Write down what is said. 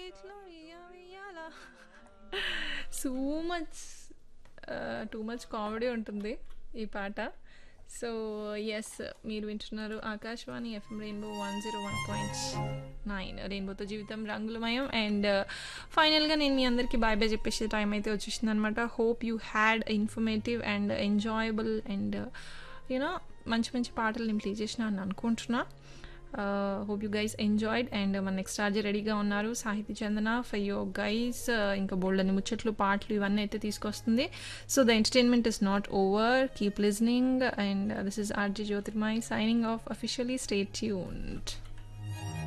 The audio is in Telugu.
చేతిలో వెయ్య వెయ్యాలా so much too much comedy ఉంటుంది ఈ పాట సో ఎస్ మీరు వింటున్నారు Akashvani FM rainbow one zero one point nine రెయిన్బోతో జీవితం రంగులమయం అండ్ ఫైనల్గా నేను మీ అందరికీ బాయ్ బాయ్ చెప్పేసి టైం అయితే వచ్చేసింది అనమాట hope you had informative and enjoyable and you know మంచి మంచి పాటలు నేను ప్లే చేసిన అని అనుకుంటున్నా hope you guys enjoyed and మన నెక్స్ట్ చార్జర్ రెడీగా ఉన్నారు సాహితీ చందన ఫర్ యో గైస్ ఇంకా బోల్డని ముచ్చట్లు పాటలు ఇవన్నీ అయితే తీసుకొస్తుంది so the entertainment is not over keep listening and this is RJ Jyotirmayi signing off officially stay tuned